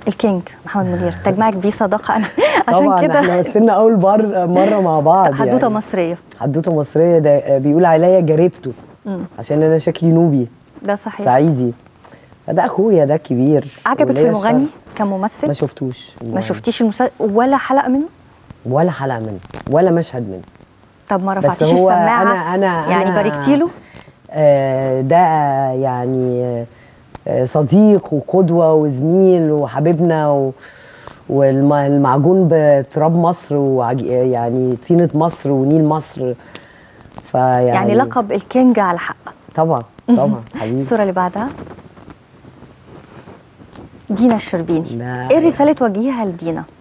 الكينج محمد منير تجمعك بيه صداقه انا عشان طبعا كده احنا مثلنا اول بر مره مع بعض حدوته يعني. مصريه حدوته مصريه ده بيقول عليا جربته مم. عشان انا شكلي نوبي ده صحيح صعيدي فده اخويا ده كبير عجبك في وليا المغني الشرف. كممثل ما شفتوش ما شفتيش المسلسل ولا حلقه منه ولا حلقه منه ولا مشهد منه طب ما بس رفعتيش هو السماعه انا انا يعني أنا- باركتي له آه، ده يعني آه، صديق وقدوه وزميل وحبيبنا و والمعجون بتراب مصر وعج... يعني طينه مصر ونيل مصر فيعني يعني لقب الكينج على حق طبعا طبعا حبيبي الصوره اللي بعدها دينا الشربيني ده- ايه الرساله توجهيها لدينا